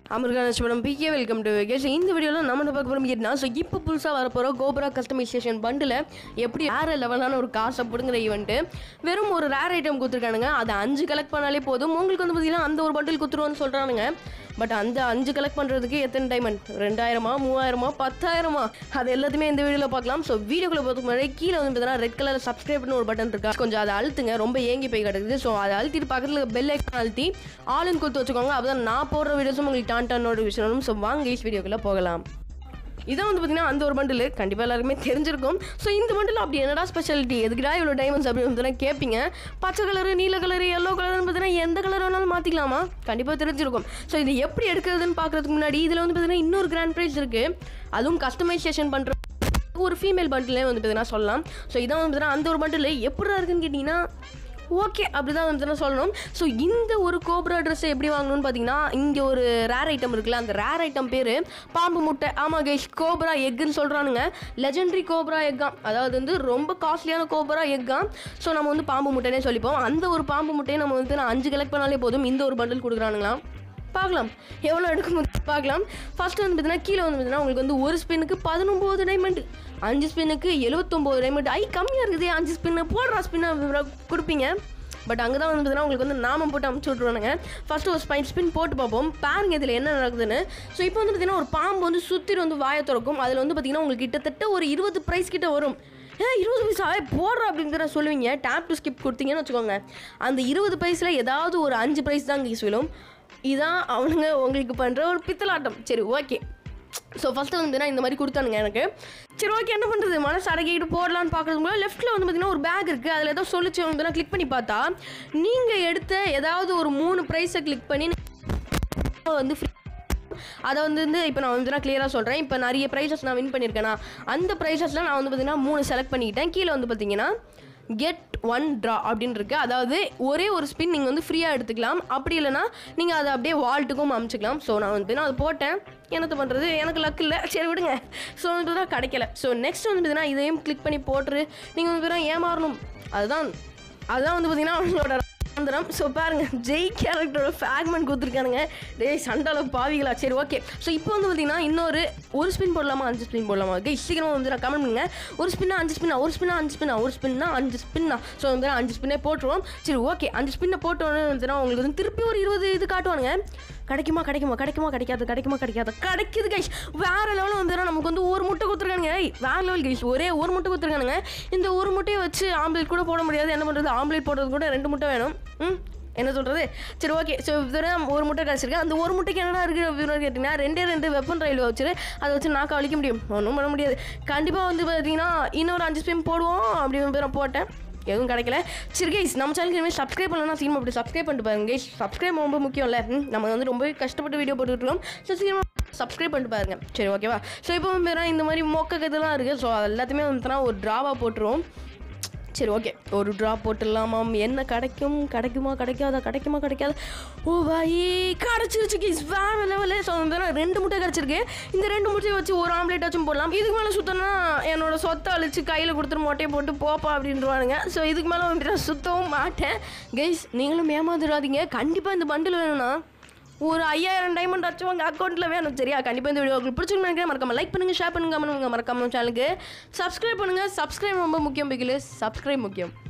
அமிர்கான madam PK welcome to guys இந்த வீடியோவில் நம்ம என்ன பார்க்க போகிறோம் கேட்டினா ஸோ இப்போ புதுசாக வரப்போகிற கோபுரா கஸ்டமைசேஷன் பண்டில் எப்படி வேறு லெவலான ஒரு காசை பிடுங்குற ஈவெண்ட்டு வெறும் ஒரு ரேர் ஐட்டம் கொடுத்துருக்கானுங்க அதை அஞ்சு கலெக்ட் பண்ணாலே போதும் உங்களுக்கு வந்து பார்த்தீங்கன்னா அந்த ஒரு பண்டில் கொடுத்துருவோன்னு சொல்கிறானுங்க பட் அந்த அஞ்சு கலெக்ட் பண்ணுறதுக்கு எத்தனை டைமண்ட் ரெண்டாயிரமா மூவாயிரமா பத்தாயிரமா அது எல்லாத்தையுமே இந்த வீடியோவில் பார்க்கலாம் ஸோ வீடியோக்குள்ள பார்த்துக்கு முன்னாடி கீழே வந்து பார்த்தீங்கன்னா ரெட் கலர் சப்ஸ்கிரைப்னு ஒரு பட்டன் இருக்கா கொஞ்சம் அதை அழுத்துங்க ரொம்ப ஏங்கி போய் கிடக்குது ஸோ அதை அழுத்திட்டு பக்கத்தில் பெல் ஐக்கான் அழுத்தி ஆளுன்னு கொடுத்து வச்சுக்கோங்க அப்பதான் நான் போடுற வீடியோஸும் உங்களுக்கு டான் டான் நோட்டிஃபிகேஷன் வரும் ஸோ வாங்க ஈஸ் வீடியோக்குள்ளே போகலாம் இதான் வந்து பார்த்தீங்கன்னா அந்த ஒரு பண்டில் கண்டிப்பாக எல்லாருக்குமே தெரிஞ்சிருக்கும் ஸோ இந்த பண்டில் அப்படி என்னடா ஸ்பெஷாலிட்டி எதுக்குடா இவ்வளோ டைமண்ட்ஸ் அப்படின்னு வந்து கேட்பீங்க பச்சை கலரு நீல கலரு எல்லோ கலர்னு பார்த்தீங்கன்னா எந்த கலர் வேணாலும் மாற்றிக்கலாமா கண்டிப்பாக தெரிஞ்சிருக்கும் ஸோ இது எப்படி எடுக்கிறதுன்னு பார்க்குறதுக்கு முன்னாடி இதில் வந்து பார்த்தீங்கன்னா இன்னொரு கிராண்ட் ப்ரைஸ் இருக்குது அதுவும் கஸ்டமைசேஷன் பண்ணுற ஒரு ஃபீமேல் பண்டிலே வந்து பார்த்தீங்கன்னா சொல்லலாம் ஸோ இதான் வந்து பார்த்தீங்கன்னா அந்த ஒரு பண்டில் எப்படிடா இருக்குன்னு கேட்டிங்கன்னா ஓகே அப்படி தான் வந்து சொல்லணும் ஸோ இந்த ஒரு கோப்ரா ட்ரெஸ்ஸை எப்படி வாங்கணும்னு பார்த்தீங்கன்னா இங்கே ஒரு ரேர் ஐட்டம் இருக்குல்ல அந்த ரேர் ஐட்டம் பேர் பாம்பு முட்டை ஆமாம் கைஸ் கோப்ரா எக்குன்னு சொல்கிறானுங்க லெஜெண்டரி கோப்ரா எக்காம் அதாவது வந்து ரொம்ப காஸ்ட்லியான கோப்ரா எக்காம் ஸோ நம்ம வந்து பாம்பு முட்டைனே சொல்லிப்போம் அந்த ஒரு பாம்பு முட்டையை நம்ம வந்து நான் அஞ்சு கலெக்ட் பண்ணாலே போதும் இந்த ஒரு பண்டில் கொடுக்குறானுங்களாம் பார்க்கலாம் எவ்வளோ எடுக்கும் பார்க்கலாம் ஃபர்ஸ்ட் வந்து பார்த்தீங்கன்னா கீழே வந்து பார்த்தீங்கன்னா உங்களுக்கு வந்து ஒரு ஸ்பின்னுக்கு பதினொம்பது டைமண்ட் அஞ்சு ஸ்பின்னுக்கு எழுபத்தொம்போது டைமண்ட் ஐ கம்மியாக இருக்குது அஞ்சு ஸ்பின்னு போடுறா ஸ்பின்னை கொடுப்பீங்க பட் அங்கே தான் வந்து பார்த்தீங்கன்னா உங்களுக்கு வந்து நாமம் போட்டு அமுச்சு விட்ருவானுங்க ஃபஸ்ட்டு ஒரு ஸ்பைன் ஸ்பின் போட்டு பார்ப்போம் பாருங்க இதில் என்ன நடக்குதுன்னு ஸோ இப்போ வந்து பார்த்தீங்கன்னா ஒரு பாம்பு வந்து சுற்றி வந்து வாயை திறக்கும் அதில் வந்து பார்த்தீங்கன்னா உங்களுக்கு கிட்டத்தட்ட ஒரு இருபது ப்ரைஸ் கிட்ட வரும் ஏ இருபது பைசாவே போடுற அப்படிங்கிற சொல்லுவீங்க டேப் டு ஸ்கிப் கொடுத்தீங்கன்னு வச்சுக்கோங்க அந்த இருபது ப்ரைஸில் ஏதாவது ஒரு அஞ்சு ப்ரைஸ் தான் கீஸ் விழும் இதான் அவனுங்க உங்களுக்கு பண்ணுற ஒரு பித்தலாட்டம் சரி ஓகே ஸோ ஃபஸ்ட்டு வந்து இந்த மாதிரி கொடுத்தானுங்க எனக்கு சரி ஓகே என்ன பண்ணுறது மனசு அடக்கிட்டு போடலான்னு பார்க்குறதுக்கு முன்னாடி லெஃப்ட்டில் வந்து பார்த்தீங்கன்னா ஒரு பேக் இருக்குது அதில் ஏதோ சொல்லிச்சு வந்து கிளிக் பண்ணி பார்த்தா நீங்கள் எடுத்த ஏதாவது ஒரு மூணு ப்ரைஸை கிளிக் பண்ணி வந்து ஃப்ரீ அதை வந்து வந்து இப்போ நான் வந்து நான் கிளியராக சொல்கிறேன் இப்போ நிறைய ப்ரைஸஸ் நான் வின் பண்ணியிருக்கேனா அந்த ப்ரைஸஸில் நான் வந்து பார்த்தீங்கன்னா மூணு செலக்ட் பண்ணிக்கிட்டேன் கீழே வந்து பார்த்தீங்கன்னா கெட் ஒன் ட்ரா அப்படின்னு இருக்கு அதாவது ஒரே ஒரு ஸ்பின் நீங்கள் வந்து ஃப்ரீயாக எடுத்துக்கலாம் அப்படி இல்லைனா நீங்கள் அதை அப்படியே வால்ட்டுக்கும் அமைச்சிக்கலாம் ஸோ நான் வந்து நான் அதை போட்டேன் என்னத்தை பண்ணுறது எனக்கு லக் இல்லை சரி விடுங்க ஸோ வந்து தான் கிடைக்கல ஸோ நெக்ஸ்ட் வந்து பார்த்தீங்கன்னா இதையும் கிளிக் பண்ணி போட்டுரு நீங்கள் வந்து பார்த்தீங்கன்னா ஏமாறணும் அதுதான் அதுதான் வந்து பார்த்தீங்கன்னா அவங்களோட வந்துடும் ஸோ பாருங்க ஜெய் கேரக்டரோட ஃப்ராக்மெண்ட் கொடுத்துருக்கானுங்க டேய் சண்டால பாவிகளா சரி ஓகே ஸோ இப்போ வந்து பார்த்தீங்கன்னா இன்னொரு ஒரு ஸ்பின் போடலாமா அஞ்சு ஸ்பின் போடலாமா கை சீக்கிரமாக வந்து நான் கமெண்ட் பண்ணுங்க ஒரு ஸ்பின்னா அஞ்சு ஸ்பின்னா ஒரு ஸ்பின்னா அஞ்சு ஸ்பின்னா ஒரு ஸ்பின்னா அஞ்சு ஸ்பின்னா ஸோ வந்து அஞ்சு ஸ்பின்னே போட்டுருவோம் சரி ஓகே அஞ்சு ஸ்பின்னை போட்டோன்னு வந்துன்னா உங்களுக்கு வந்து திருப்பி ஒரு இருபது இது காட்டுவானுங்க கிடைக்குமா கிடைக்குமா கிடைக்குமா கிடைக்காது கிடைக்குமா கிடைக்காது கிடைக்குது கைஸ் வேற லெவலில் வந்து நமக்கு வந்து ஒரு முட்டை கொடுத்துருக்கானுங்க ஏய், வேற லெவல் கைஸ் ஒரே ஒரு முட்டை கொடுத்துருக்கானுங்க இந்த ஒரு முட்டையை வச்சு ஆம்லேட் கூட போட முடியாது என்ன பண்ணுறது ஆம்லேட் போடுறது கூட ரெண்டு முட்டை வேணும் ம் என்ன சொல்கிறது சரி ஓகே ஸோ இதுவரை ஒரு முட்டை கிடச்சிருக்கு அந்த ஒரு முட்டைக்கு என்னடா இருக்குது அப்படின்னு கேட்டிங்கன்னா ரெண்டே ரெண்டு வெப்பன் ரயில் வச்சுரு அதை வச்சு நாக்க அழிக்க முடியும் ஒன்றும் பண்ண முடியாது கண்டிப்பாக வந்து பார்த்தீங்கன்னா இன்னொரு அஞ்சு ஸ்பீம் போடுவோம் அப்படின்னு பேர் நான் போட்டேன் எதுவும் கிடைக்கல சரி கைஸ் நம்ம சேனலுக்கு இனிமேல் சப்ஸ்கிரைப் பண்ணலாம் சீக்கிரம் அப்படி சப்ஸ்கிரைப் பண்ணிட்டு பாருங்க கைஸ் சப்ஸ்கிரைப் ரொம்ப முக்கியம்ல ம், நம்ம வந்து ரொம்ப கஷ்டப்பட்டு வீடியோ போட்டுட்டு இருக்கோம் ஸோ சீக்கிரமாக சப்ஸ்கிரைப் பண்ணிட்டு பாருங்க சரி ஓகேவா ஸோ இப்போ வந்து இந்த மாதிரி மொக்க இதெல்லாம் இருக்குது ஸோ எல்லாத்தையுமே வந்து ஒரு ட்ராவாக போட்டுருவோம் சரி ஓகே ஒரு ட்ராப் போட்டுடலாமாம் என்ன கிடைக்கும் கிடைக்குமா கிடைக்காதா கிடைக்குமா கிடைக்காதா ஓ பாய் கிடச்சிருச்சு கீஸ் வேற லெவலில் ஸோ வந்து ரெண்டு முட்டை கிடச்சிருக்கு இந்த ரெண்டு முட்டையை வச்சு ஒரு ஆம்லேட் வச்சும் போடலாம் இதுக்கு மேலே சுத்தனா என்னோட சொத்தை அழிச்சு கையில் கொடுத்துட்டு மொட்டையை போட்டு போப்பா அப்படின்றவானுங்க ஸோ இதுக்கு மேலே வந்து நான் சுத்தவும் மாட்டேன் கைஸ் நீங்களும் ஏமாந்துடாதீங்க கண்டிப்பாக இந்த பண்டில் வேணும்னா ஒரு ஐயாயிரம் டைமண்ட் ஆச்சும் உங்கள் அக்கௌண்ட்டில் வேணும் சரியா கண்டிப்பாக இந்த வீடியோ உங்களுக்கு பிடிச்சிருக்கு நினைக்கிறேன் மறக்காம லைக் பண்ணுங்கள் ஷேர் பண்ணுங்க பண்ணுங்க மறக்காம சேனலுக்கு சப்ஸ்கிரைப் பண்ணுங்கள் சப்ஸ்கிரைப் ரொம்ப முக்கியம் பிகில் சப்ஸ்கிரைப் முக்கியம்